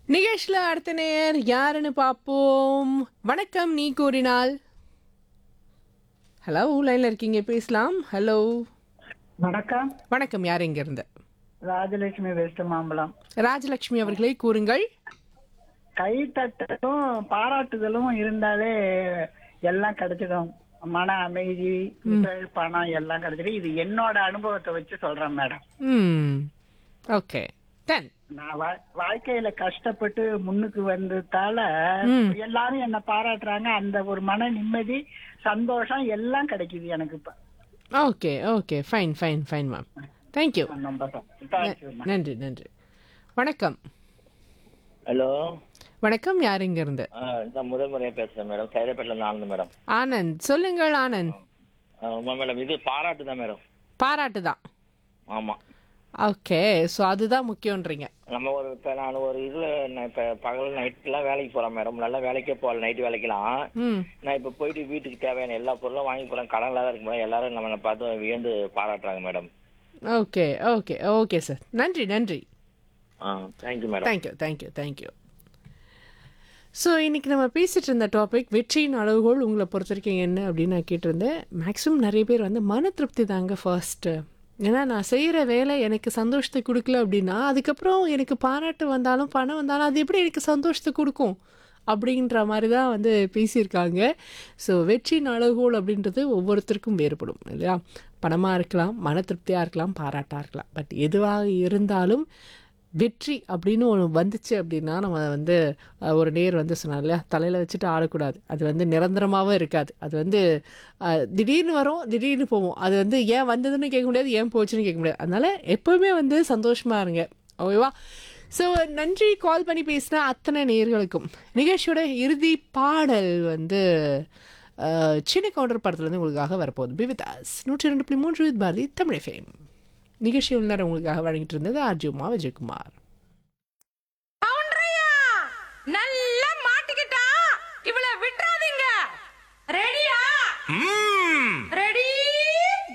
நிகழ்ச்சியில் அடுத்த நேயர் யாருன்னு பார்ப்போம் வணக்கம் நீ கூறினால் ஹலோ லைனில் இருக்கீங்க பேசலாம் ஹலோ வணக்கம் வணக்கம் யார் இங்க இருந்து ராஜலட்சுமி வெஸ்ட் மாம்பலம் ராஜலட்சுமி அவர்களே கூறுங்கள் கை தட்டலும் பாராட்டுதலும் இருந்தாலே எல்லாம் கிடைச்சிடும் மன அமைதி புகழ், பணம் எல்லாம் கிடைச்சிடும் இது என்னோட அனுபவத்தை வச்சு சொல்றேன் மேடம் ம் ஓகே டென் நான் வா- வாழ்க்கையில கஷ்டப்பட்டு முன்னுக்கு வந்ததால எல்லாரும் என்ன பாராட்டுறாங்க அந்த ஒரு மன நிம்மதி சந்தோஷம் எல்லாம் கிடைக்குது எனக்கு இப்ப okay okay fine fine fine ma'am thank you ரொம்ப தேங்க்யூ நன்றி நன்றி வணக்கம் ஹலோ வணக்கம் யார் இங்க இருந்து நான் முதல் முறையாக பேசுகிறேன் மேடம் சைதாப்பேட்டில் இருந்து ஆனந்த் மேடம் ஆனந்த் சொல்லுங்கள் ஆனந்த் ஆமாம் மேடம் இது பாராட்டு தான் மேடம் பாராட்டு தான் ஆமாம் ஓகே ஸோ அதுதான் முக்கியன்றீங்க நம்ம ஒரு இப்போ நான் ஒரு இதில் நான் இப்போ பகல் நைட்டுலாம் வேலைக்கு போகிறேன் மேடம் நல்லா வேலைக்கே போகல நைட்டு வேலைக்கெல்லாம் ம் நான் இப்போ போயிட்டு வீட்டுக்கு தேவையான எல்லா பொருளும் வாங்கி போகிறேன் கடன் இல்லாத இருக்கும்போது எல்லாரும் நம்மளை பார்த்து வியந்து பாராட்டுறாங்க madam okay okay okay sir நன்றி நன்றி ஆ thank you madam thank you thank you thank you so இன்றைக்கி நம்ம பேசிகிட்டு இருந்த டாபிக் வெற்றியின் அளவுகோல் உங்களை பொறுத்த வரைக்கும் என்ன அப்படின்னு நான் கேட்டிருந்தேன் மேக்ஸிமம் நிறைய பேர் வந்து மன திருப்தி தாங்க ஃபர்ஸ்ட்டு ஏன்னா நான் செய்கிற வேலை எனக்கு சந்தோஷத்தை கொடுக்கல அப்படின்னா அதுக்கப்புறம் எனக்கு பாராட்டு வந்தாலும் பணம் வந்தாலும் அது எப்படி எனக்கு சந்தோஷத்தை கொடுக்கும் அப்படின்ற மாதிரி தான் வந்து பேசியிருக்காங்க ஸோ வெற்றியின் அளவுகோல் அப்படின்றது ஒவ்வொருத்தருக்கும் வேறுபடும் இல்லையா பணமாக இருக்கலாம் மன திருப்தியாக இருக்கலாம் பாராட்டாக இருக்கலாம் பட் எதுவாக இருந்தாலும் வெற்றி அப்படின்னு ஒன்று வந்துச்சு அப்படின்னா நம்ம வந்து அஹ், ஒரு நேர் வந்து சொன்னார் இல்லையா தலையில் வச்சுட்டு ஆடக்கூடாது அது வந்து நிரந்தரமாகவும் இருக்காது அது வந்து அஹ், திடீர்னு வரும் திடீர்னு போகும் அது வந்து ஏன் வந்ததுன்னு கேட்க முடியாது ஏன் போச்சுன்னு கேட்க முடியாது அதனால் எப்போவுமே வந்து சந்தோஷமாக இருங்க ஓகேவா ஸோ நன்றி கால் பண்ணி பேசின அத்தனை நேர்களுக்கும் நிகழ்ச்சியோட இறுதி பாடல் வந்து அஹ், சின்ன கவுண்டர் படத்துலேருந்து உங்களுக்காக வரப்போகுது பிவிதாஸ் நூற்றி ரெண்டு புள்ளி மூன்று வித் பாரதி தமிழ் ஃபேம் நிகழ்ச்சியில் நேரம் உங்களுக்காக வழங்கிட்டு இருந்தது அர்ஜுமா விஜயகுமார் கவுண்டரையா நல்லா மாட்டிக்கிட்டா இவள விட்டுறாதீங்க ரெடியா